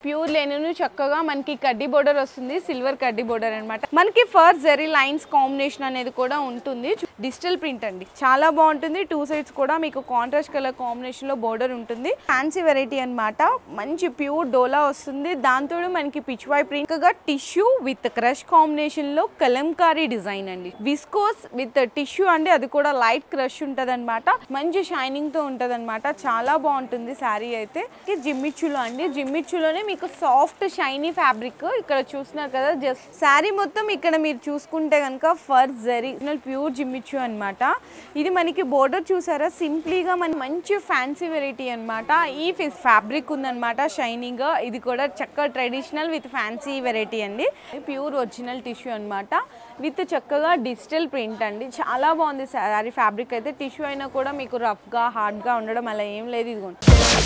pure linen చక్కగా మనకి కడ్డీ బోర్డర్ వస్తుంది సిల్వర్ కడ్డీ బోర్డర్ అన్నమాట మనకి ఫర్ జెరీ లైన్స్ కాంబినేషన్ అనేది కూడా ఉంటుంది డిజిటల్ ప్రింట్ అండి చాలా బాగుంటుంది టూ సైడ్స్ కూడా మీకు కాంట్రాస్ట్ కలర్ కాంబినేషన్ లో బోర్డర్ ఉంటుంది ఫ్యాన్సీ వెరైటీ అన్నమాట మంచి ప్యూర్ డోలా వస్తుంది దాంతో మనకి పిచ్వాయ్ ప్రింట్ గా టిష్యూ విత్ క్రష్ కాంబినేషన్ లో కలంకారీ డిజైన్ అండి విస్కోస్ విత్ టిష్యూ అండి అది కూడా లైట్ క్రష్ ఉంటది మంచి షైనింగ్ తో ఉంటది చాలా బాగుంటుంది శారీ అయితే ఇది జిమ్మిచ్చులో అండి జిమ్మిచ్చులోనే మీకు సాఫ్ట్ షైనీ ఫ్యాబ్రిక్ ఇక్కడ చూస్తున్నారు కదా జస్ట్ శారీ మొత్తం ఇక్కడ మీరు చూసుకుంటే కనుక ఫర్ జరీ ప్యూర్ జిమ్మిచ్చు అన్నమాట ఇది మనకి బోర్డర్ చూసారా సింప్లీగా మన మంచి ఫ్యాన్సీ వెరైటీ అన్నమాట ఈ ఫ్యాబ్రిక్ ఉందన్నమాట షైనింగ్ ఇది కూడా చక్కగా ట్రెడిషనల్ విత్ ఫ్యాన్సీ వెరైటీ అండి ప్యూర్ ఒరిజినల్ టిష్యూ అన్నమాట విత్ చక్కగా డిజిటల్ ప్రింట్ అండి చాలా బాగుంది శారీ ఫ్యాబ్రిక్ అయితే టిష్యూ అయినా కూడా మీకు రఫ్గా హార్డ్గా ఉండడం అలా ఏం లేదు ఇదిగోండి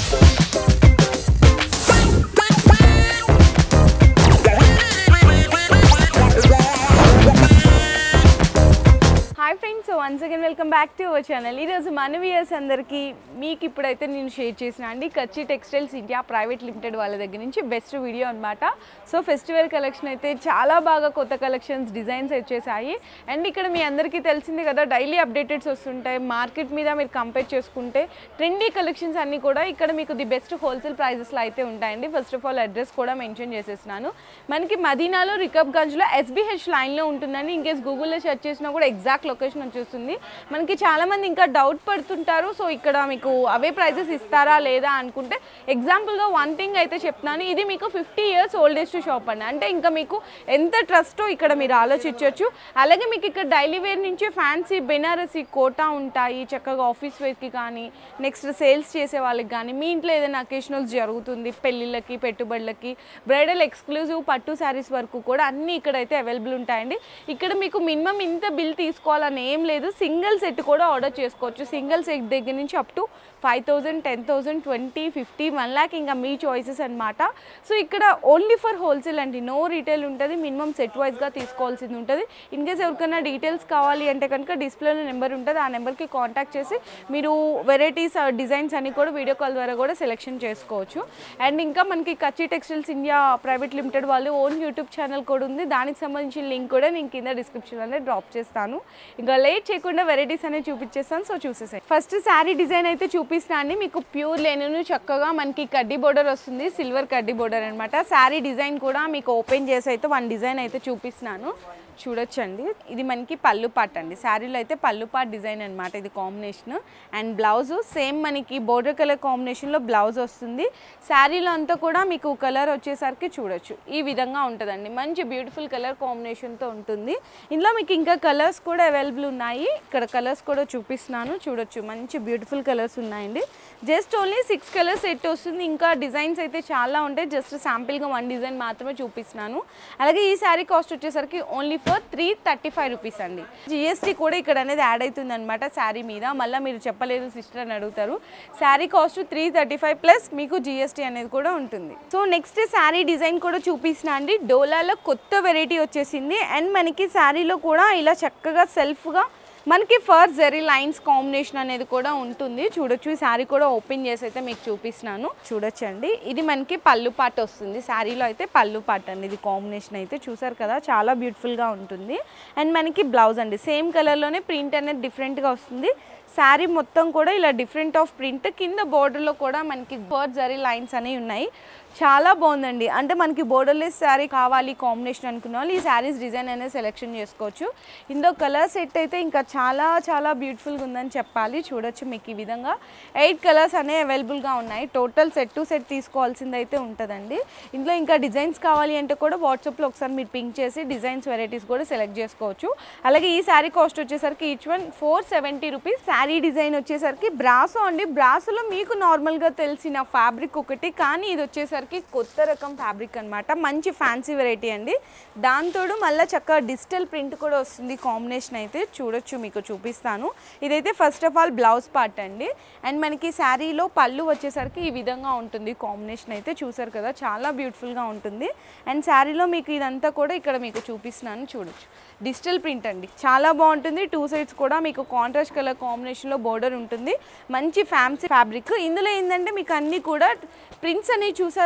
hi friends so once again welcome back to our channel ఈరోజు మన వ్యూయర్స్ అందరికీ మీకు ఇప్పుడైతే నేను షేర్ చేసిన అండి కచ్చి టెక్స్టైల్స్ ఇండియా ప్రైవేట్ లిమిటెడ్ వాళ్ళ దగ్గర నుంచి బెస్ట్ వీడియో అనమాట సో ఫెస్టివల్ కలెక్షన్ అయితే చాలా బాగా కొత్త కలెక్షన్స్ డిజైన్స్ వచ్చేసాయి అండ్ ఇక్కడ మీ అందరికీ తెలిసిందే కదా డైలీ అప్డేటెడ్స్ వస్తుంటాయి మార్కెట్ మీద మీరు కంపేర్ చేసుకుంటే ట్రెండీ కలెక్షన్స్ అన్నీ కూడా ఇక్కడ మీకు ది బెస్ట్ హోల్సేల్ ప్రైజెస్లో అయితే ఉంటాయండి ఫస్ట్ ఆఫ్ ఆల్ అడ్రస్ కూడా మెన్షన్ చేసేసినాను మనకి మదీనాలో రికబ్గంజ్లో ఎస్బీహెచ్ లైన్లో ఉంటుందండి ఇన్కేస్ గూగుల్లో సెర్చ్ చేసినా కూడా ఎగ్జాక్ట్ లొకేషన్ వచ్చేస్తుంది మనకి చాలా మంది ఇంకా డౌట్ పడుతుంటారు సో ఇక్కడ మీకు అవే ప్రైజెస్ ఇస్తారా లేదా అనుకుంటే ఎగ్జాంపుల్గా వన్ థింగ్ అయితే చెప్తున్నాను ఇది మీకు ఫిఫ్టీ ఇయర్స్ ఓల్డెస్ట్ షాప్ అండి అంటే ఇంకా మీకు ఎంత ట్రస్టో ఇక్కడ మీరు ఆలోచించవచ్చు అలాగే మీకు ఇక్కడ డైలీ వేర్ నుంచి ఫ్యాన్సీ బెనారసీ కోటా ఉంటాయి చక్కగా ఆఫీస్ వేర్కి కానీ నెక్స్ట్ సేల్స్ చేసే వాళ్ళకి కానీ మీ ఇంట్లో ఏదైనా అకేషనల్స్ జరుగుతుంది పెళ్ళిళ్ళకి పెట్టుబడులకి బ్రైడల్ ఎక్స్క్లూజివ్ పట్టు శారీస్ వరకు కూడా అన్నీ ఇక్కడైతే అవైలబుల్ ఉంటాయండి ఇక్కడ మీకు మినిమం ఇంత బిల్ తీసుకోవాలని ఏం లేదు సింగిల్ సెట్ కూడా ఆర్డర్ చేసుకోవచ్చు సింగిల్ సెట్ దగ్గర నుంచి up to five thousand ten thousand twenty fifty one lakh ఇంకా మీ చాయిసెస్ అనమాట సో ఇక్కడ ఓన్లీ ఫర్ హోల్సేల్ అండి నో రీటైల్ ఉంటుంది మినిమం సెట్ వైజ్గా తీసుకోవాల్సింది ఉంటుంది ఇన్ కేస్ ఎవరికైనా డీటెయిల్స్ కావాలి అంటే కనుక డిస్ప్లేలో నెంబర్ ఉంటుంది ఆ నెంబర్కి కాంటాక్ట్ చేసి మీరు వెరైటీస్ డిజైన్స్ అన్ని కూడా వీడియో కాల్ ద్వారా కూడా సెలెక్షన్ చేసుకోవచ్చు అండ్ ఇంకా మనకి Kachchi textiles India private limited వాళ్ళు ఓన్ యూట్యూబ్ ఛానల్ కూడా ఉంది దానికి సంబంధించిన లింక్ కూడా నేను కింద డిస్క్రిప్షన్ అనేది డ్రాప్ చేస్తాను ఇంకా లేట్ చేయకుండా వెరైటీస్ అనేవి చూపించేస్తాను సో చూసేసాయి ఫస్ట్ శారీ డిజైన్ అయితే చూపిస్తాను అండి మీకు ప్యూర్ లెనిన్ చక్కగా మనకి కడ్డీ బోర్డర్ వస్తుంది సిల్వర్ కడ్డీ బోర్డర్ అనమాట శారీ డిజైన్ కూడా మీకు ఓపెన్ చేసి అయితే వన్ డిజైన్ అయితే చూపిస్తున్నాను చూడొచ్చండి ఇది మనకి పళ్ళు పాట్ అండి శారీలో అయితే పళ్ళు పాట్ డిజైన్ అనమాట ఇది కాంబినేషన్ అండ్ బ్లౌజ్ సేమ్ మనకి బోర్డర్ కలర్ కాంబినేషన్లో బ్లౌజ్ వస్తుంది శారీలో అంతా కూడా మీకు కలర్ వచ్చేసరికి చూడొచ్చు ఈ విధంగా ఉంటుందండి మంచి బ్యూటిఫుల్ కలర్ కాంబినేషన్తో ఉంటుంది ఇందులో మీకు ఇంకా కలర్స్ కూడా అవైలబుల్ ఉన్నాయి ఇక్కడ కలర్స్ కూడా చూపిస్తున్నాను చూడొచ్చు మంచి బ్యూటిఫుల్ కలర్స్ ఉన్నాయండి just only six colours set వస్తుంది ఇంకా డిజైన్స్ అయితే చాలా ఉంటాయి జస్ట్ శాంపిల్గా వన్ డిజైన్ మాత్రమే చూపిస్తున్నాను అలాగే ఈ శారీ కాస్ట్ వచ్చేసరికి only for three thirty five rupees అండి జిఎస్టీ కూడా ఇక్కడ అనేది యాడ్ అవుతుంది అనమాట శారీ మీద మళ్ళీ మీరు చెప్పలేదు సిస్టర్ అని అడుగుతారు sari cost three thirty five plus మీకు జిఎస్టీ అనేది కూడా ఉంటుంది సో నెక్స్ట్ శారీ డిజైన్ కూడా చూపిస్తున్నా అండి డోలాలో కొత్త వెరైటీ వచ్చేసింది అండ్ మనకి శారీలో కూడా ఇలా చక్కగా సెల్ఫ్గా మనకి ఫర్ జెరీ లైన్స్ కాంబినేషన్ అనేది కూడా ఉంటుంది చూడొచ్చు ఈ శారీ కూడా ఓపెన్ చేసి అయితే మీకు చూపిస్తున్నాను చూడొచ్చండి ఇది మనకి పళ్ళు పాట వస్తుంది శారీలో అయితే పళ్ళు పాట అండి ఇది కాంబినేషన్ అయితే చూసారు కదా చాలా బ్యూటిఫుల్గా ఉంటుంది అండ్ మనకి బ్లౌజ్ అండి సేమ్ కలర్లోనే ప్రింట్ అనేది డిఫరెంట్గా వస్తుంది శారీ మొత్తం కూడా ఇలా డిఫరెంట్ ఆఫ్ ప్రింట్ కింద బోర్డర్లో కూడా మనకి ఫర్ జరీ లైన్స్ అనేవి ఉన్నాయి చాలా బాగుందండి అంటే మనకి బోర్డర్లెస్ శారీ కావాలి కాంబినేషన్ అనుకున్న వాళ్ళు ఈ శారీస్ డిజైన్ అనేది సెలెక్షన్ చేసుకోవచ్చు ఇందులో కలర్ సెట్ అయితే ఇంకా చాలా చాలా బ్యూటిఫుల్గా ఉందని చెప్పాలి చూడొచ్చు మీకు ఈ విధంగా ఎయిట్ కలర్స్ అనేవి అవైలబుల్గా ఉన్నాయి టోటల్ సెట్ టు సెట్ తీసుకోవాల్సింది అయితే ఉంటుందండి ఇందులో ఇంకా డిజైన్స్ కావాలి అంటే కూడా వాట్సాప్లో ఒకసారి మీరు పింక్ చేసి డిజైన్స్ వెరైటీస్ కూడా సెలెక్ట్ చేసుకోవచ్చు అలాగే ఈ శారీ కాస్ట్ వచ్చేసరికి each one four seventy rupees sari design వచ్చేసరికి బ్రాసో అండి బ్రాసోలో మీకు నార్మల్గా తెలిసిన ఫ్యాబ్రిక్ ఒకటి కానీ ఇది వచ్చేసరికి కొత్త రకం ఫ్యాబ్రిక్ అన్నమాట మంచి ఫ్యాన్సీ వెరైటీ అండి దాంతోడు మళ్ళీ చక్కగా డిజిటల్ ప్రింట్ కూడా వస్తుంది కాంబినేషన్ అయితే చూడొచ్చు మీకు చూపిస్తాను ఇదైతే first of all blouse part అండి అండ్ మనకి శారీలో పళ్ళు వచ్చేసరికి ఈ విధంగా ఉంటుంది కాంబినేషన్ అయితే చూసారు కదా చాలా బ్యూటిఫుల్గా ఉంటుంది అండ్ శారీలో మీకు ఇదంతా కూడా ఇక్కడ మీకు చూపిస్తున్నాను చూడొచ్చు డిజిటల్ ప్రింట్ అండి చాలా బాగుంటుంది టూ సైడ్స్ కూడా మీకు కాంట్రాస్ట్ కలర్ కాంబినేషన్లో బోర్డర్ ఉంటుంది మంచి ఫ్యాన్సీ ఫ్యాబ్రిక్ ఇందులో ఏంటంటే మీకు అన్నీ కూడా ప్రింట్స్ అనేవి చూసారు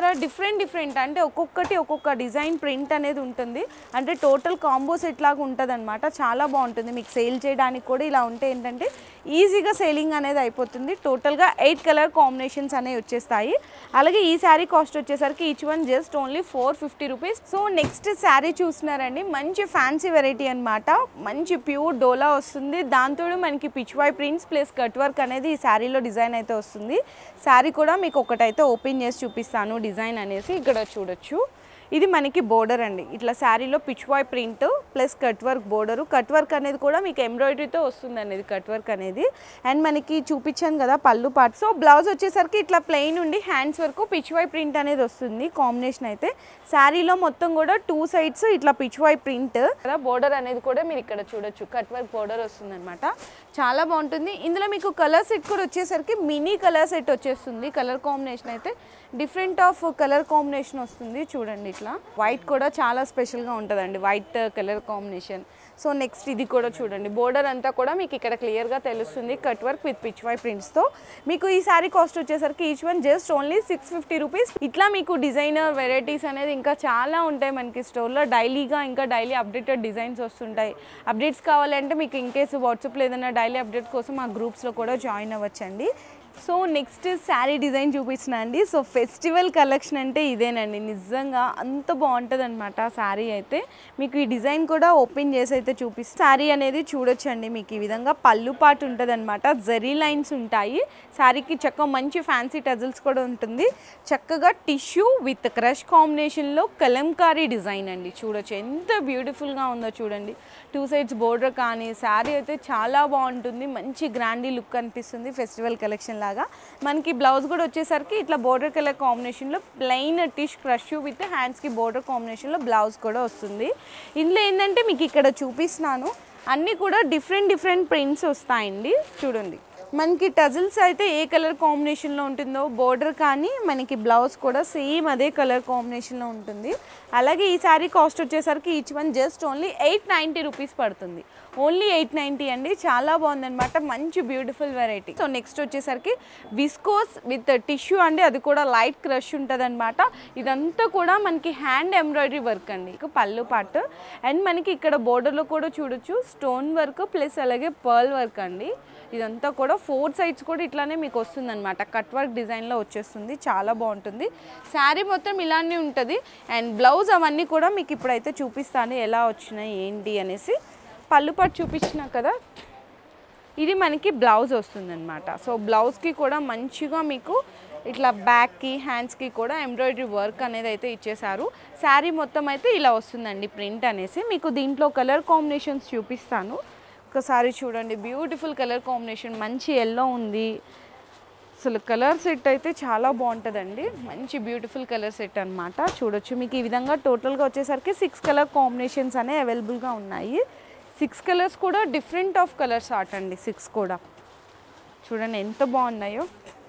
చూసారా డిఫరెంట్ డిఫరెంట్ అంటే ఒక్కొక్కటి ఒక్కొక్క డిజైన్ ప్రింట్ అనేది ఉంటుంది అంటే టోటల్ కాంబో సెట్ లాగా ఉంటుంది అనమాట చాలా బాగుంటుంది మీకు సేల్ చేయడానికి కూడా ఇలా ఉంటే ఏంటంటే ఈజీగా సేలింగ్ అనేది అయిపోతుంది టోటల్గా ఎయిట్ కలర్ కాంబినేషన్స్ అనేవి వచ్చేస్తాయి అలాగే ఈ శారీ కాస్ట్ వచ్చేసరికి each one just only four fifty rupees so next sari చూస్తున్నారండి మంచి ఫ్యాన్సీ వెరైటీ అన్నమాట మంచి ప్యూర్ డోలా వస్తుంది దాంతో మనకి Pichwai prints plus cut work అనేది ఈ శారీలో డిజైన్ అయితే వస్తుంది శారీ కూడా మీకు ఒకటైతే ఓపెన్ చేసి చూపిస్తాను డిజైన్ అనేసి ఇక్కడ చూడొచ్చు ఇది మనకి బోర్డర్ అండి ఇట్లా శారీలో Pichwai print plus cut work border cut work అనేది కూడా మీకు ఎంబ్రాయిడరీతో వస్తుంది అనేది కట్ వర్క్ అనేది అండ్ మనకి చూపించాను కదా పళ్ళు పార్ట్ సో బ్లౌజ్ వచ్చేసరికి ఇట్లా ప్లెయిన్ ఉండి హ్యాండ్స్ వరకు పిచ్వాయ్ ప్రింట్ అనేది వస్తుంది కాంబినేషన్ అయితే శారీలో మొత్తం కూడా టూ సైడ్స్ ఇట్లా పిచ్వాయ్ ప్రింట్ కదా బోర్డర్ అనేది కూడా మీరు ఇక్కడ చూడొచ్చు కట్ వర్క్ బోర్డర్ వస్తుంది అనమాట చాలా బాగుంటుంది ఇందులో మీకు కలర్ సెట్ కూడా వచ్చేసరికి మినీ కలర్ సెట్ వచ్చేస్తుంది కలర్ కాంబినేషన్ అయితే డిఫరెంట్ ఆఫ్ కలర్ కాంబినేషన్ వస్తుంది చూడండి ఇట్లా వైట్ కూడా చాలా స్పెషల్గా ఉంటుందండి white colour combination so next ఇది కూడా చూడండి బోర్డర్ అంతా కూడా మీకు ఇక్కడ క్లియర్గా తెలుస్తుంది cut work with Pichwai ప్రింట్స్తో మీకు ఈ సారీ కాస్ట్ వచ్చేసరికి each one just only six fifty rupees ఇట్లా మీకు డిజైనర్ వెరైటీస్ అనేది ఇంకా చాలా ఉంటాయి మనకి స్టోర్లో డైలీగా ఇంకా డైలీ అప్డేటెడ్ డిజైన్స్ వస్తుంటాయి అప్డేట్స్ కావాలంటే మీకు ఇన్ కేసు వాట్సాప్లో ఏదైనా డైలీ అప్డేట్ కోసం మా గ్రూప్స్లో కూడా జాయిన్ అవ్వచ్చండి సో నెక్స్ట్ శారీ డిజైన్ చూపించిన అండి సో ఫెస్టివల్ కలెక్షన్ అంటే ఇదేనండి నిజంగా అంత బాగుంటుంది అనమాట శారీ అయితే మీకు ఈ డిజైన్ కూడా ఓపెన్ చేసి అయితే చూపిస్తే శారీ అనేది చూడొచ్చండి మీకు ఈ విధంగా పళ్ళు పాటు ఉంటుంది అనమాట జరీ లైన్స్ ఉంటాయి శారీకి చక్క మంచి ఫ్యాన్సీ టజల్స్ కూడా ఉంటుంది చక్కగా టిష్యూ విత్ క్రష్ కాంబినేషన్లో కలంకారీ డిజైన్ అండి చూడొచ్చు ఎంత బ్యూటిఫుల్గా ఉందో చూడండి టూ సైడ్స్ బోర్డర్ కానీ శారీ అయితే చాలా బాగుంటుంది మంచి గ్రాండీ లుక్ అనిపిస్తుంది ఫెస్టివల్ కలెక్షన్ లాగా మనకి బ్లౌజ్ కూడా వచ్చేసరికి ఇట్లా బోర్డర్ కలర్ కాంబినేషన్లో ప్లెయిన్ టిష్ క్రష్ విత్ హ్యాండ్స్కి బోర్డర్ కాంబినేషన్లో బ్లౌజ్ కూడా వస్తుంది ఇందులో ఏంటంటే మీకు ఇక్కడ చూపిస్తున్నాను అన్నీ కూడా డిఫరెంట్ డిఫరెంట్ ప్రింట్స్ వస్తాయండి చూడండి మనకి టజిల్స్ అయితే ఏ కలర్ కాంబినేషన్లో ఉంటుందో బోర్డర్ కానీ మనకి బ్లౌజ్ కూడా సేమ్ అదే కలర్ కాంబినేషన్లో ఉంటుంది అలాగే ఈ శారీ కాస్ట్ వచ్చేసరికి each one just only eight ninety rupees పడుతుంది ఓన్లీ ఎయిట్ నైంటీ అండి చాలా బాగుందన్నమాట మంచి బ్యూటిఫుల్ వెరైటీ సో నెక్స్ట్ వచ్చేసరికి విస్కోస్ విత్ టిష్యూ అండి అది కూడా లైట్ క్రష్ ఉంటుంది అనమాట ఇదంతా కూడా మనకి హ్యాండ్ ఎంబ్రాయిడరీ వర్క్ అండి ఇక పళ్ళు పార్ట్ అండ్ మనకి ఇక్కడ బోర్డర్లో కూడా చూడొచ్చు స్టోన్ వర్క్ ప్లస్ అలాగే పర్ల్ వర్క్ అండి ఇదంతా కూడా ఫోర్ సైడ్స్ కూడా ఇట్లానే మీకు వస్తుంది అనమాట కట్ వర్క్ డిజైన్లో వచ్చేస్తుంది చాలా బాగుంటుంది శారీ మొత్తం ఇలానే ఉంటుంది అండ్ బ్లౌజ్ అవన్నీ కూడా మీకు ఇప్పుడైతే చూపిస్తాను ఎలా వచ్చినాయి ఏంటి అనేసి పళ్ళు పట్టు చూపించినా కదా ఇది మనకి బ్లౌజ్ వస్తుందన్నమాట సో బ్లౌజ్కి కూడా మంచిగా మీకు ఇట్లా బ్యాక్కి హ్యాండ్స్కి కూడా ఎంబ్రాయిడరీ వర్క్ అనేది అయితే ఇచ్చేసారు శారీ మొత్తం అయితే ఇలా వస్తుందండి ప్రింట్ అనేసి మీకు దీంట్లో కలర్ కాంబినేషన్స్ చూపిస్తాను ఒకసారి చూడండి బ్యూటిఫుల్ కలర్ కాంబినేషన్ మంచి ఎల్లో ఉంది అసలు కలర్ సెట్ అయితే చాలా బాగుంటుందండి మంచి బ్యూటిఫుల్ కలర్ సెట్ అన్నమాట చూడొచ్చు మీకు ఈ విధంగా టోటల్గా వచ్చేసరికి సిక్స్ కలర్ కాంబినేషన్స్ అనేవి అవైలబుల్గా ఉన్నాయి సిక్స్ కలర్స్ కూడా డిఫరెంట్ ఆఫ్ కలర్స్ ఆర్ట్ అండి సిక్స్ కూడా చూడండి ఎంత బాగున్నాయో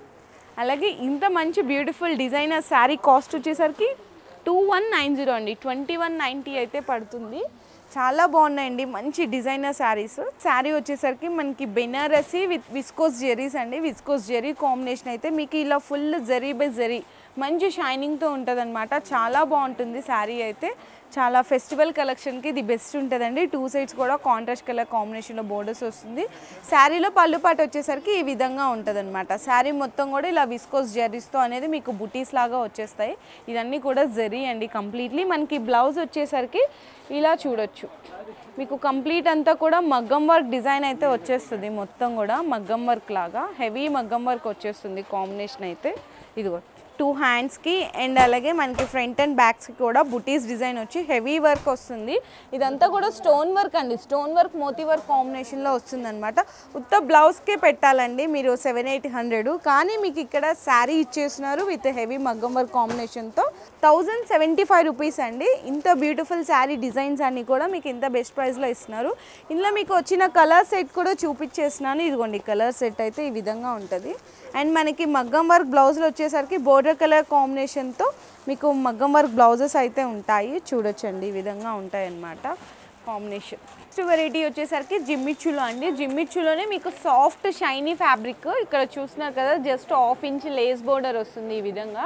అలాగే ఇంత మంచి బ్యూటిఫుల్ డిజైనర్ శారీ కాస్ట్ వచ్చేసరికి టూ వన్ నైన్ జీరో అండి ట్వంటీ వన్ నైంటీ అయితే పడుతుంది చాలా బాగున్నాయండి మంచి డిజైనర్ శారీస్ శారీ వచ్చేసరికి మనకి బెనారసి విత్ విస్కోస్ జెరీస్ అండి విస్కోస్ జెరీ కాంబినేషన్ అయితే మీకు ఇలా ఫుల్ జరీ బై జరీ మంచి షైనింగ్తో ఉంటుంది చాలా బాగుంటుంది శారీ అయితే చాలా ఫెస్టివల్ కలెక్షన్కి ఇది బెస్ట్ ఉంటుందండి టూ సైడ్స్ కూడా కాంట్రాస్ట్ కలర్ కాంబినేషన్లో బోర్డర్స్ వస్తుంది శారీలో పళ్ళు పాటు వచ్చేసరికి ఈ విధంగా ఉంటుంది అనమాట శారీ మొత్తం కూడా ఇలా విస్కోస్ జరీస్తో అనేది మీకు బుటీస్ లాగా వచ్చేస్తాయి ఇవన్నీ కూడా జరీ అండి కంప్లీట్లీ మనకి బ్లౌజ్ వచ్చేసరికి ఇలా చూడొచ్చు మీకు కంప్లీట్ అంతా కూడా మగ్గం వర్క్ డిజైన్ అయితే వచ్చేస్తుంది మొత్తం కూడా మగ్గం వర్క్ లాగా హెవీ మగ్గం వర్క్ వచ్చేస్తుంది కాంబినేషన్ అయితే ఇదిగో టూ హ్యాండ్స్కి అండ్ అలాగే మనకి ఫ్రంట్ అండ్ బ్యాక్స్కి కూడా బుటీస్ డిజైన్ వచ్చి హెవీ వర్క్ వస్తుంది ఇదంతా కూడా స్టోన్ వర్క్ అండి స్టోన్ వర్క్ మోతీ వర్క్ కాంబినేషన్లో వస్తుంది అనమాట ఉత్త బ్లౌజ్కే పెట్టాలండి మీరు సెవెన్ ఎయిట్ హండ్రెడ్ కానీ మీకు ఇక్కడ శారీ ఇచ్చేస్తున్నారు విత్ హెవీ మగ్గం వర్క్ కాంబినేషన్తో థౌజండ్ సెవెంటీ ఫైవ్ రూపీస్ అండి ఇంత బ్యూటిఫుల్ శారీ డిజైన్స్ అన్నీ కూడా మీకు ఇంత బెస్ట్ ప్రైస్లో ఇస్తున్నారు ఇందులో మీకు వచ్చిన కలర్ సెట్ కూడా చూపించేస్తున్నాను ఇదిగోండి కలర్ సెట్ అయితే ఈ విధంగా ఉంటుంది అండ్ మనకి మగ్గం వర్క్ బ్లౌజులు వచ్చేసరికి బోర్డర్ కలర్ కాంబినేషన్తో మీకు మగ్గం వర్క్ బ్లౌజెస్ అయితే ఉంటాయి చూడొచ్చండి ఈ విధంగా ఉంటాయి అన్నమాట కాంబినేషన్ నెక్స్ట్ వెరైటీ వచ్చేసరికి జిమ్మిచ్చులో అండి జిమ్మిచ్చులోనే మీకు సాఫ్ట్ షైనీ ఫ్యాబ్రిక్ ఇక్కడ చూస్తున్నారు కదా just half inch lace border వస్తుంది ఈ విధంగా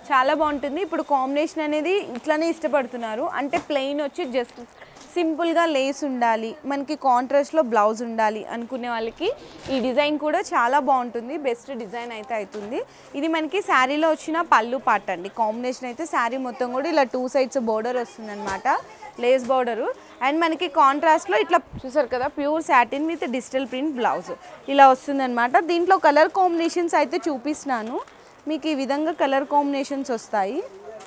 చాలా బాగుంటుంది ఇప్పుడు కాంబినేషన్ అనేది ఇట్లానే ఇష్టపడుతున్నారు అంటే ప్లెయిన్ వచ్చి జస్ట్ సింపుల్గా లేస్ ఉండాలి మనకి కాంట్రాస్ట్లో బ్లౌజ్ ఉండాలి అనుకునే వాళ్ళకి ఈ డిజైన్ కూడా చాలా బాగుంటుంది బెస్ట్ డిజైన్ అయితే అవుతుంది ఇది మనకి శారీలో వచ్చిన పళ్ళు పాట అండి కాంబినేషన్ అయితే శారీ మొత్తం కూడా ఇలా టూ సైడ్స్ బోర్డర్ వస్తుందన్నమాట లేస్ బోర్డరు అండ్ మనకి కాంట్రాస్ట్లో ఇట్లా చూసారు కదా pure satin with digital print blouse ఇలా వస్తుందన్నమాట దీంట్లో కలర్ కాంబినేషన్స్ అయితే చూపిస్తున్నాను మీకు ఈ విధంగా కలర్ కాంబినేషన్స్ వస్తాయి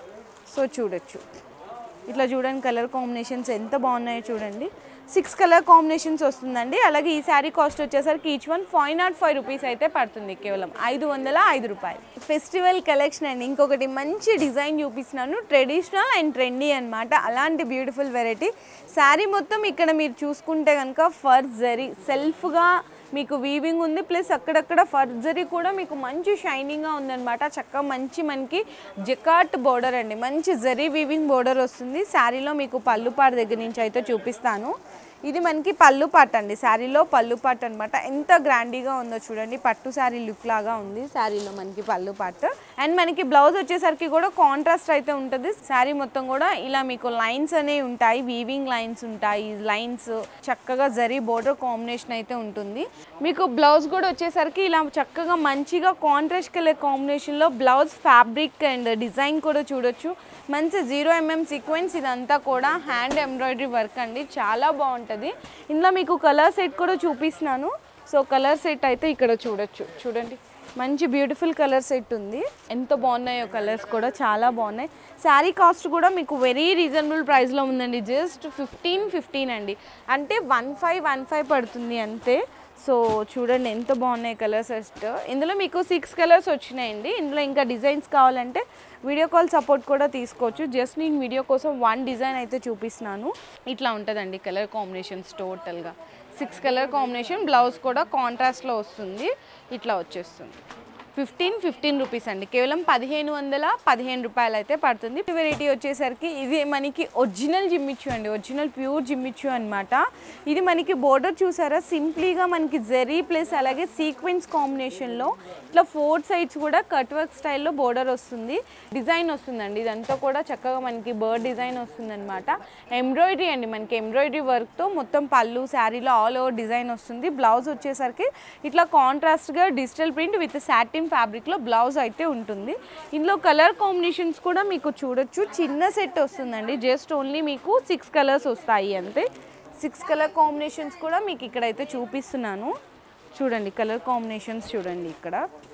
సో చూడొచ్చు ఇట్లా చూడండి కలర్ కాంబినేషన్స్ ఎంత బాగున్నాయో చూడండి సిక్స్ కలర్ కాంబినేషన్స్ వస్తుందండి అలాగే ఈ శారీ కాస్ట్ వచ్చేసరికి each one five naught five rupees అయితే పడుతుంది కేవలం ఐదు వందల ఐదు రూపాయలు ఫెస్టివల్ కలెక్షన్ అండి ఇంకొకటి మంచి డిజైన్ చూపిస్తున్నాను ట్రెడిషనల్ అండ్ ట్రెండీ అన్నమాట అలాంటి బ్యూటిఫుల్ వెరైటీ శారీ మొత్తం ఇక్కడ మీరు చూసుకుంటే కనుక ఫర్ జరీ సెల్ఫ్గా మీకు వీవింగ్ ఉంది ప్లస్ అక్కడక్కడ ఫర్జరీ కూడా మీకు మంచి షైనింగ్గా ఉందన్నమాట చక్కగా మంచి మనకి జకాట్ బోర్డర్ అండి మంచి జరీ వీవింగ్ బోర్డర్ వస్తుంది శారీలో మీకు పళ్ళు పాట దగ్గర నుంచి అయితే చూపిస్తాను ఇది మనకి పళ్ళు పాట అండి శారీలో పళ్ళు పాట అనమాట ఎంత గ్రాండీగా ఉందో చూడండి పట్టు శారీ లుక్ లాగా ఉంది శారీలో మనకి పళ్ళు పాట అండ్ మనకి బ్లౌజ్ వచ్చేసరికి కూడా కాంట్రాస్ట్ అయితే ఉంటుంది శారీ మొత్తం కూడా ఇలా మీకు లైన్స్ అనేవి ఉంటాయి వీవింగ్ లైన్స్ ఉంటాయి లైన్స్ చక్కగా జరీ బోర్డర్ కాంబినేషన్ అయితే ఉంటుంది మీకు బ్లౌజ్ కూడా వచ్చేసరికి ఇలా చక్కగా మంచిగా కాంట్రాస్ట్ కలర్ కాంబినేషన్లో బ్లౌజ్ ఫ్యాబ్రిక్ అండ్ డిజైన్ కూడా చూడొచ్చు మంచి జీరో ఎంఎం సీక్వెన్స్ ఇదంతా కూడా హ్యాండ్ ఎంబ్రాయిడరీ వర్క్ అండి చాలా బాగుంటుంది ఇందులో మీకు కలర్ సెట్ కూడా చూపిస్తున్నాను సో కలర్ సెట్ అయితే ఇక్కడ చూడొచ్చు చూడండి మంచి బ్యూటిఫుల్ కలర్ సెట్ ఉంది ఎంత బాగున్నాయో కలర్స్ కూడా చాలా బాగున్నాయి శారీ కాస్ట్ కూడా మీకు వెరీ రీజనబుల్ ప్రైస్లో ఉందండి జస్ట్ ఫిఫ్టీన్ ఫిఫ్టీన్ అండి అంటే వన్ ఫైవ్ వన్ ఫైవ్ పడుతుంది అంతే సో చూడండి ఎంత బాగున్నాయి కలర్స్ ఫస్ట్ ఇందులో మీకు సిక్స్ కలర్స్ వచ్చినాయండి ఇందులో ఇంకా డిజైన్స్ కావాలంటే వీడియో కాల్ సపోర్ట్ కూడా తీసుకోవచ్చు జస్ట్ నేను వీడియో కోసం వన్ డిజైన్ అయితే చూపిస్తున్నాను ఇట్లా ఉంటుందండి కలర్ కాంబినేషన్స్ టోటల్గా సిక్స్ కలర్ కాంబినేషన్ బ్లౌజ్ కూడా కాంట్రాస్ట్లో వస్తుంది ఇట్లా వచ్చేస్తుంది ఫిఫ్టీన్ ఫిఫ్టీన్ రూపీస్ అండి కేవలం పదిహేను వందల పదిహేను రూపాయలు అయితే పడుతుంది వెరైటీ వచ్చేసరికి ఇది మనకి ఒరిజినల్ జిమ్మిచ్చు అండి ఒరిజినల్ ప్యూర్ జిమ్మిచ్చు అనమాట ఇది మనకి బోర్డర్ చూసారా సింప్లీగా మనకి జెరీ ప్లస్ అలాగే సీక్వెన్స్ కాంబినేషన్లో ఇట్లా ఫోర్ సైడ్స్ కూడా కట్ వర్క్ స్టైల్లో బోర్డర్ వస్తుంది డిజైన్ వస్తుందండి ఇదంతా కూడా చక్కగా మనకి బర్డ్ డిజైన్ వస్తుంది అనమాట ఎంబ్రాయిడరీ అండి మనకి ఎంబ్రాయిడరీ వర్క్తో మొత్తం పళ్ళు శారీలో ఆల్ ఓవర్ డిజైన్ వస్తుంది బ్లౌజ్ వచ్చేసరికి ఇట్లా కాంట్రాస్ట్గా డిజిటల్ ప్రింట్ విత్ సాటిన్ ఫ్యాబ్రిక్లో బ్లౌజ్ అయితే ఉంటుంది ఇందులో కలర్ కాంబినేషన్స్ కూడా మీకు చూడొచ్చు చిన్న సెట్ వస్తుందండి జస్ట్ ఓన్లీ మీకు సిక్స్ కలర్స్ వస్తాయి అంతే సిక్స్ కలర్ కాంబినేషన్స్ కూడా మీకు ఇక్కడైతే చూపిస్తున్నాను చూడండి కలర్ కాంబినేషన్స్ చూడండి ఇక్కడ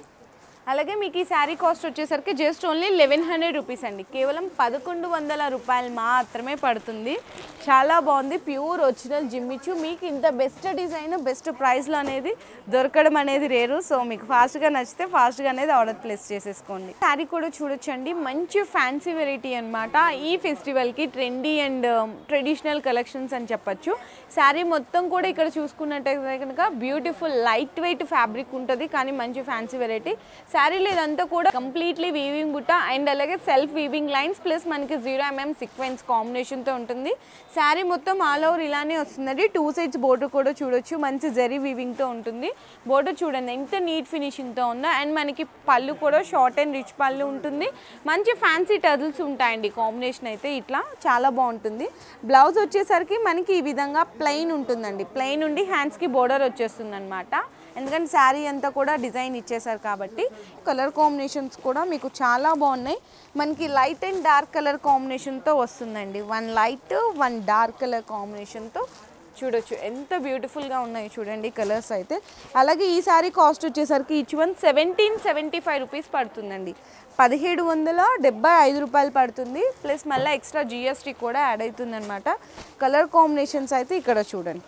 అలాగే మీకు ఈ శారీ కాస్ట్ వచ్చేసరికి just only eleven hundred rupees అండి కేవలం పదకొండు వందల రూపాయలు మాత్రమే పడుతుంది చాలా బాగుంది ప్యూర్ ఒరిజినల్ జిమ్మిచ్చు మీకు ఇంత బెస్ట్ డిజైన్ బెస్ట్ ప్రైస్లో అనేది దొరకడం అనేది రేరు సో మీకు ఫాస్ట్గా నచ్చితే ఫాస్ట్గా అనేది ఆర్డర్ ప్లేస్ చేసేసుకోండి శారీ కూడా చూడొచ్చండి మంచి ఫ్యాన్సీ వెరైటీ అనమాట ఈ ఫెస్టివల్కి ట్రెండీ అండ్ ట్రెడిషనల్ కలెక్షన్స్ అని చెప్పొచ్చు శారీ మొత్తం కూడా ఇక్కడ చూసుకున్నట్టయితే కనుక బ్యూటిఫుల్ లైట్ వెయిట్ ఫ్యాబ్రిక్ ఉంటుంది కానీ మంచి ఫ్యాన్సీ వెరైటీ శారీలో ఇదంతా కూడా కంప్లీట్లీ వీవింగ్ బుట్ట అండ్ అలాగే సెల్ఫ్ వీవింగ్ లైన్స్ ప్లస్ మనకి జీరో ఎంఎం సీక్వెన్స్ కాంబినేషన్తో ఉంటుంది శారీ మొత్తం ఆల్ ఓవర్ ఇలానే వస్తుందండి టూ సైడ్స్ బోర్డర్ కూడా చూడొచ్చు మంచి జరీ వీవింగ్తో ఉంటుంది బోర్డర్ చూడండి ఎంత నీట్ ఫినిషింగ్తో ఉందో అండ్ మనకి పళ్ళు కూడా షార్ట్ అండ్ రిచ్ పళ్ళు ఉంటుంది మంచి ఫ్యాన్సీ టజల్స్ ఉంటాయండి కాంబినేషన్ అయితే ఇట్లా చాలా బాగుంటుంది బ్లౌజ్ వచ్చేసరికి మనకి ఈ విధంగా ప్లెయిన్ ఉంటుందండి ప్లెయిన్ ఉండి హ్యాండ్స్కి బోర్డర్ వచ్చేస్తుంది అనమాట ఎందుకంటే శారీ అంతా కూడా డిజైన్ ఇచ్చేసారు కాబట్టి కలర్ కాంబినేషన్స్ కూడా మీకు చాలా బాగున్నాయి మనకి లైట్ అండ్ డార్క్ కలర్ కాంబినేషన్తో వస్తుందండి one light one dark colour కాంబినేషన్తో చూడొచ్చు ఎంత బ్యూటిఫుల్గా ఉన్నాయి చూడండి కలర్స్ అయితే అలాగే ఈ శారీ కాస్ట్ వచ్చేసరికి each one seventeen seventy five rupees పడుతుందండి పదిహేడు వందల డెబ్బై ఐదు రూపాయలు పడుతుంది ప్లస్ మళ్ళీ ఎక్స్ట్రా జిఎస్టీ కూడా యాడ్ అవుతుందన్నమాట కలర్ కాంబినేషన్స్ అయితే ఇక్కడ చూడండి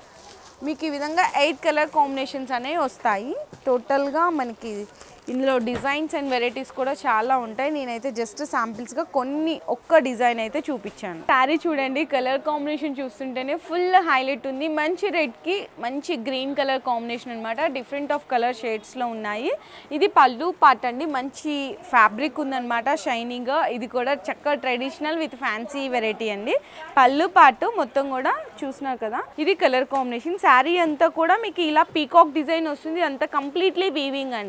మీకు ఈ విధంగా ఎయిట్ కలర్ కాంబినేషన్స్ అనేవి వస్తాయి టోటల్గా మనకి ఇందులో డిజైన్స్ అండ్ వెరైటీస్ కూడా చాలా ఉంటాయి నేనైతే జస్ట్ శాంపిల్స్గా కొన్ని ఒక్క డిజైన్ అయితే చూపించాను శారీ చూడండి కలర్ కాంబినేషన్ చూస్తుంటేనే ఫుల్ హైలైట్ ఉంది మంచి రెడ్కి మంచి గ్రీన్ కలర్ కాంబినేషన్ అనమాట డిఫరెంట్ ఆఫ్ కలర్ షేడ్స్లో ఉన్నాయి ఇది పళ్ళు పార్ట్ అండి మంచి ఫ్యాబ్రిక్ ఉందన్నమాట షైనింగ్ ఇది కూడా చక్క ట్రెడిషనల్ విత్ ఫ్యాన్సీ వెరైటీ అండి పళ్ళు పార్ట్ మొత్తం కూడా చూస్తున్నారు కదా ఇది కలర్ కాంబినేషన్ శారీ అంతా కూడా మీకు ఇలా పీకాక్ డిజైన్ వస్తుంది అంతా కంప్లీట్లీ వీవింగ్ అండి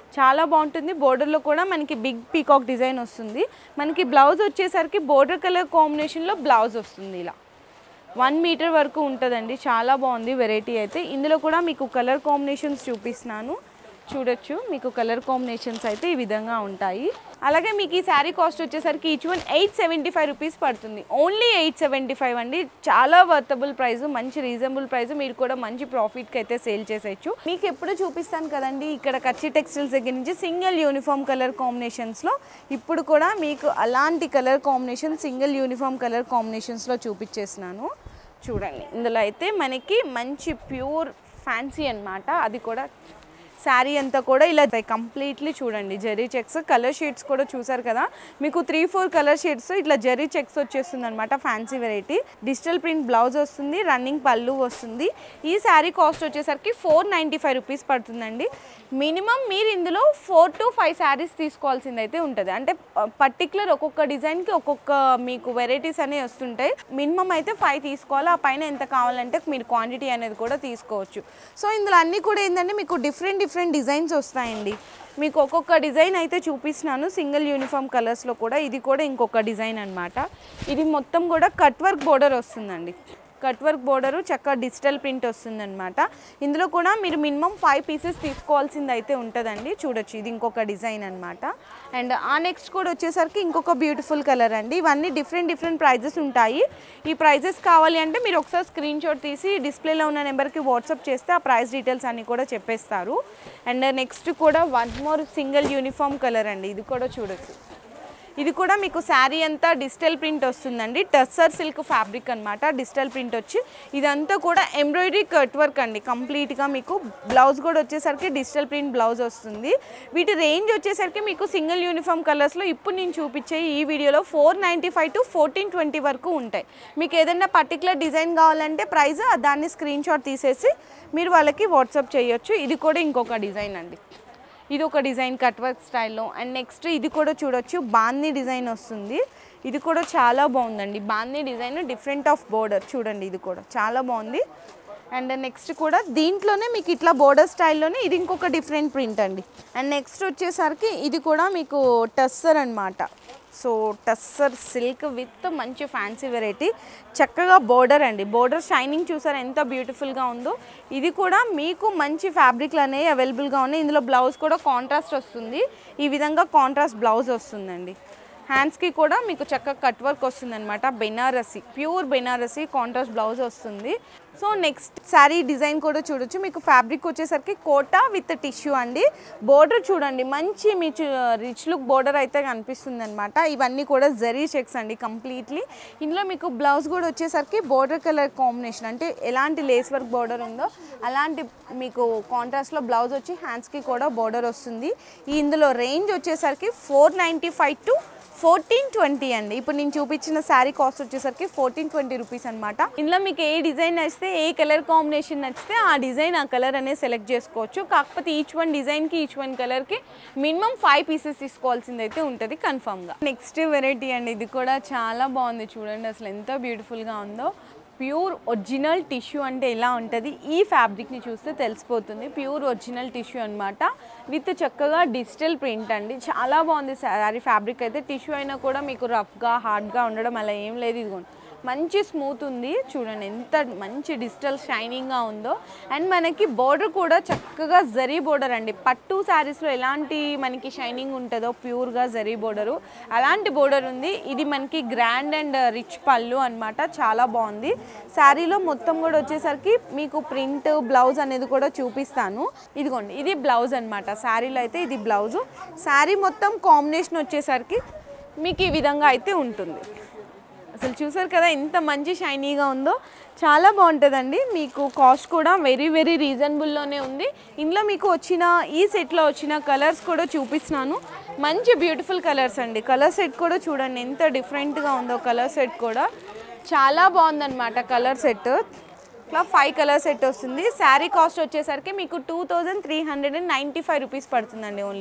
చాలా బాగుంటుంది బోర్డర్లో కూడా మనకి బిగ్ పీకాక్ డిజైన్ వస్తుంది మనకి బ్లౌజ్ వచ్చేసరికి బోర్డర్ కలర్ కాంబినేషన్లో బ్లౌజ్ వస్తుంది ఇలా వన్ మీటర్ వరకు ఉంటుందండి చాలా బాగుంది వెరైటీ అయితే ఇందులో కూడా మీకు కలర్ కాంబినేషన్స్ చూపిస్తున్నాను చూడొచ్చు మీకు కలర్ కాంబినేషన్స్ అయితే ఈ విధంగా ఉంటాయి అలాగే మీకు ఈ శారీ కాస్ట్ వచ్చేసరికి each one eight seventy five rupees పడుతుంది ఓన్లీ ఎయిట్ సెవెంటీ ఫైవ్ అండి చాలా వర్తబుల్ ప్రైస్ మంచి రీజనబుల్ ప్రైస్ మీరు కూడా మంచి ప్రాఫిట్కి అయితే సేల్ చేసేయచ్చు మీకు ఎప్పుడు చూపిస్తాను కదండి ఇక్కడ కచ్చి టెక్స్టైల్స్ దగ్గర నుంచి సింగిల్ యూనిఫామ్ కలర్ కాంబినేషన్స్లో ఇప్పుడు కూడా మీకు అలాంటి colour combination single uniform colour కాంబినేషన్స్లో చూపించేసినాను చూడండి ఇందులో అయితే మనకి మంచి ప్యూర్ ఫ్యాన్సీ అన్నమాట అది కూడా శారీ అంతా కూడా ఇలా కంప్లీట్లీ చూడండి జరీ చెక్స్ కలర్ షేడ్స్ కూడా చూసారు కదా మీకు త్రీ ఫోర్ కలర్ షేడ్స్ ఇట్లా జరీ చెక్స్ వచ్చేస్తుంది అనమాట fancy variety digital print blouse వస్తుంది రన్నింగ్ పళ్ళు వస్తుంది ఈ శారీ కాస్ట్ వచ్చేసరికి ఫోర్ నైంటీ ఫైవ్ రూపీస్ పడుతుందండి మినిమం మీరు ఇందులో ఫోర్ టు ఫైవ్ శారీస్ తీసుకోవాల్సింది అయితే ఉంటుంది అంటే పర్టికులర్ ఒక్కొక్క డిజైన్కి ఒక్కొక్క మీకు వెరైటీస్ అనేవి వస్తుంటాయి మినిమం అయితే ఫైవ్ తీసుకోవాలి ఆ పైన ఎంత కావాలంటే మీరు క్వాంటిటీ అనేది కూడా తీసుకోవచ్చు సో ఇందులో అన్నీ కూడా ఏంటంటే మీకు డిఫరెంట్ డిఫరెంట్ డిజైన్స్ వస్తాయండి మీకు ఒక్కొక్క డిజైన్ అయితే చూపిస్తున్నాను సింగిల్ యూనిఫామ్ కలర్స్లో కూడా ఇది కూడా ఇంకొక డిజైన్ అన్నమాట ఇది మొత్తం కూడా కట్ వర్క్ బోర్డర్ వస్తుందండి కట్ వర్క్ బోర్డరు చక్కగా డిజిటల్ ప్రింట్ వస్తుందన్నమాట ఇందులో కూడా మీరు మినిమం ఫైవ్ పీసెస్ తీసుకోవాల్సింది అయితే ఉంటుందండి చూడొచ్చు ఇది ఇంకొక డిజైన్ అన్నమాట అండ్ ఆ నెక్స్ట్ కూడా వచ్చేసరికి ఇంకొక బ్యూటిఫుల్ కలర్ అండి ఇవన్నీ డిఫరెంట్ డిఫరెంట్ ప్రైజెస్ ఉంటాయి ఈ ప్రైజెస్ కావాలి అంటే మీరు ఒకసారి స్క్రీన్ షాట్ తీసి డిస్ప్లేలో ఉన్న నెంబర్కి వాట్సాప్ చేస్తే ఆ ప్రైస్ డీటెయిల్స్ అన్నీ కూడా చెప్పేస్తారు అండ్ నెక్స్ట్ కూడా one more single uniform colour అండి ఇది కూడా చూడొచ్చు ఇది కూడా మీకు శారీ అంతా డిజిటల్ ప్రింట్ వస్తుందండి టస్సర్ సిల్క్ ఫ్యాబ్రిక్ అన్నమాట డిజిటల్ ప్రింట్ వచ్చి ఇదంతా కూడా ఎంబ్రాయిడరీ కట్ వర్క్ అండి కంప్లీట్గా మీకు బ్లౌజ్ కూడా వచ్చేసరికి డిజిటల్ ప్రింట్ బ్లౌజ్ వస్తుంది వీటి రేంజ్ వచ్చేసరికి మీకు సింగిల్ యూనిఫామ్ కలర్స్లో ఇప్పుడు నేను చూపించే ఈ వీడియోలో four ninety five to fourteen twenty వరకు ఉంటాయి మీకు ఏదైనా పర్టికులర్ డిజైన్ కావాలంటే ప్రైస్ దాన్ని స్క్రీన్ షాట్ తీసేసి మీరు వాళ్ళకి వాట్సాప్ చేయొచ్చు ఇది కూడా ఇంకొక డిజైన్ అండి ఇది ఒక డిజైన్ కట్ వర్క్ స్టైల్లో అండ్ నెక్స్ట్ ఇది కూడా చూడొచ్చు బాందీ డిజైన్ వస్తుంది ఇది కూడా చాలా బాగుందండి బాందీ డిజైన్ డిఫరెంట్ ఆఫ్ బోర్డర్ చూడండి ఇది కూడా చాలా బాగుంది అండ్ నెక్స్ట్ కూడా దీంట్లోనే మీకు ఇట్లా బోర్డర్ స్టైల్లోనే ఇది ఇంకొక డిఫరెంట్ ప్రింట్ అండి అండ్ నెక్స్ట్ వచ్చేసరికి ఇది కూడా మీకు టస్సర్ అన్నమాట సో టస్సర్ సిల్క్ విత్ మంచి ఫ్యాన్సీ వెరైటీ చక్కగా బోర్డర్ అండి బోర్డర్ షైనింగ్ చూసారు ఎంత బ్యూటిఫుల్గా ఉందో ఇది కూడా మీకు మంచి ఫ్యాబ్రిక్లు అనేవి అవైలబుల్గా ఉన్నాయి ఇందులో బ్లౌజ్ కూడా కాంట్రాస్ట్ వస్తుంది ఈ విధంగా కాంట్రాస్ట్ బ్లౌజ్ వస్తుందండి హ్యాండ్స్కి కూడా మీకు చక్కగా కట్ వర్క్ వస్తుంది అనమాట Banarasi pure Banarasi contrast blouse వస్తుంది సో నెక్స్ట్ శారీ డిజైన్ కూడా చూడొచ్చు మీకు ఫ్యాబ్రిక్ వచ్చేసరికి కోటా విత్ టిష్యూ అండి బోర్డర్ చూడండి మంచి మీ రిచ్ లుక్ బోర్డర్ అయితే కనిపిస్తుంది అనమాట ఇవన్నీ కూడా జరీ చెక్స్ అండి కంప్లీట్లీ ఇందులో మీకు బ్లౌజ్ కూడా వచ్చేసరికి బోర్డర్ కలర్ కాంబినేషన్ అంటే ఎలాంటి లేస్ వర్క్ బోర్డర్ ఉందో అలాంటి మీకు కాంట్రాస్ట్లో బ్లౌజ్ వచ్చి హ్యాండ్స్కి కూడా బోర్డర్ వస్తుంది ఈ ఇందులో రేంజ్ వచ్చేసరికి four ninety five to fourteen twenty అండి ఇప్పుడు నేను చూపించిన శారీ కాస్ట్ వచ్చేసరికి ఫోర్టీన్ ట్వంటీ రూపీస్ అనమాట ఇందులో మీకు ఏ డిజైన్ నచ్చితే ఏ కలర్ కాంబినేషన్ నచ్చితే ఆ డిజైన్ ఆ కలర్ అనేది సెలెక్ట్ చేసుకోవచ్చు కాకపోతే ఈచ్ వన్ డిజైన్కి ఈచ్ వన్ కలర్కి మినిమం ఫైవ్ పీసెస్ తీసుకోవాల్సింది అయితే ఉంటుంది కన్ఫామ్గా నెక్స్ట్ వెరైటీ అండి ఇది కూడా చాలా బాగుంది చూడండి అసలు ఎంత బ్యూటిఫుల్గా ఉందో ప్యూర్ ఒరిజినల్ టిష్యూ అంటే ఎలా ఉంటుంది ఈ ఫ్యాబ్రిక్ని చూస్తే తెలిసిపోతుంది ప్యూర్ ఒరిజినల్ టిష్యూ అనమాట విత్ చక్కగా డిజిటల్ ప్రింట్ అండి చాలా బాగుంది శారీ ఫ్యాబ్రిక్ అయితే టిష్యూ అయినా కూడా మీకు రఫ్గా హార్డ్గా ఉండడం అలా ఏం లేదు ఇదిగోండి మంచి స్మూత్ ఉంది చూడండి ఎంత మంచి డిజిటల్ షైనింగ్గా ఉందో అండ్ మనకి బోర్డర్ కూడా చక్కగా జరీ బోర్డర్ అండి పట్టు శారీస్లో ఎలాంటి మనకి షైనింగ్ ఉంటుందో ప్యూర్గా జరీ బోర్డరు అలాంటి బోర్డర్ ఉంది ఇది మనకి గ్రాండ్ అండ్ రిచ్ పళ్ళు అన్నమాట చాలా బాగుంది శారీలో మొత్తం కూడా వచ్చేసరికి మీకు ప్రింట్ బ్లౌజ్ అనేది కూడా చూపిస్తాను ఇదిగోండి ఇది బ్లౌజ్ అన్నమాట శారీలో అయితే ఇది బ్లౌజు శారీ మొత్తం కాంబినేషన్ వచ్చేసరికి మీకు ఈ విధంగా అయితే ఉంటుంది అసలు చూసారు కదా ఎంత మంచి షైనీగా ఉందో చాలా బాగుంటుందండి మీకు కాస్ట్ కూడా వెరీ వెరీ రీజనబుల్లోనే ఉంది ఇందులో మీకు వచ్చిన ఈ సెట్లో వచ్చిన కలర్స్ కూడా చూపిస్తున్నాను మంచి బ్యూటిఫుల్ కలర్స్ అండి కలర్ సెట్ కూడా చూడండి ఎంత డిఫరెంట్గా ఉందో కలర్ సెట్ కూడా చాలా బాగుందన్నమాట కలర్ సెట్ ఇట్లా ఫైవ్ కలర్ సెట్ వస్తుంది శారీ కాస్ట్ వచ్చేసరికి మీకు two thousand three hundred and ninety five rupees పడుతుందండి only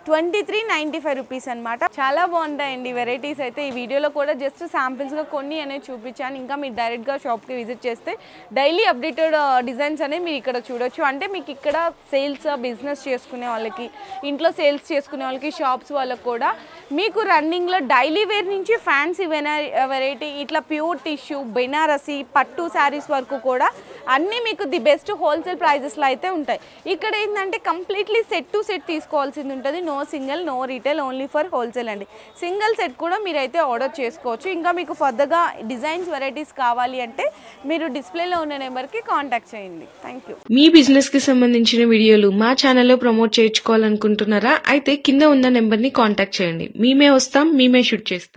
twenty three ninety five rupees అనమాట చాలా బాగుంటాయండి వెరైటీస్ అయితే ఈ వీడియోలో కూడా జస్ట్ శాంపిల్స్గా కొన్ని అనేవి చూపించాను ఇంకా మీరు డైరెక్ట్గా షాప్కి విజిట్ చేస్తే డైలీ అప్డేటెడ్ డిజైన్స్ అనేవి మీరు ఇక్కడ చూడొచ్చు అంటే మీకు ఇక్కడ సేల్స్ బిజినెస్ చేసుకునే వాళ్ళకి ఇంట్లో సేల్స్ చేసుకునే వాళ్ళకి షాప్స్ వాళ్ళకి కూడా మీకు రన్నింగ్లో డైలీ వేర్ నుంచి ఫ్యాన్సీ వెరైటీ ఇట్లా ప్యూర్ టిష్యూ బెనారసి పట్టు శారీస్ వరకు కూడా అన్నీ మీకు ది బెస్ట్ హోల్సేల్ ప్రైజెస్లో అయితే ఉంటాయి ఇక్కడ ఏంటంటే కంప్లీట్లీ సెట్ టు సెట్ తీసుకోవాల్సింది ఉంటుంది no single no retail only for wholesale అండి సింగిల్ సెట్ కూడా మీరైతే ఆర్డర్ చేసుకోవచ్చు ఇంకా మీకు ఫర్దర్గా డిజైన్స్ వెరైటీస్ కావాలి అంటే మీరు డిస్ప్లేలో ఉన్న నెంబర్కి కాంటాక్ట్ చేయండి థ్యాంక్ యూ మీ బిజినెస్ కి సంబంధించిన వీడియోలు మా ఛానల్లో ప్రమోట్ చేయించుకోవాలనుకుంటున్నారా అయితే కింద ఉన్న నెంబర్ ని కాంటాక్ట్ చేయండి మేమే వస్తాం మేమే షూట్ చేస్తాం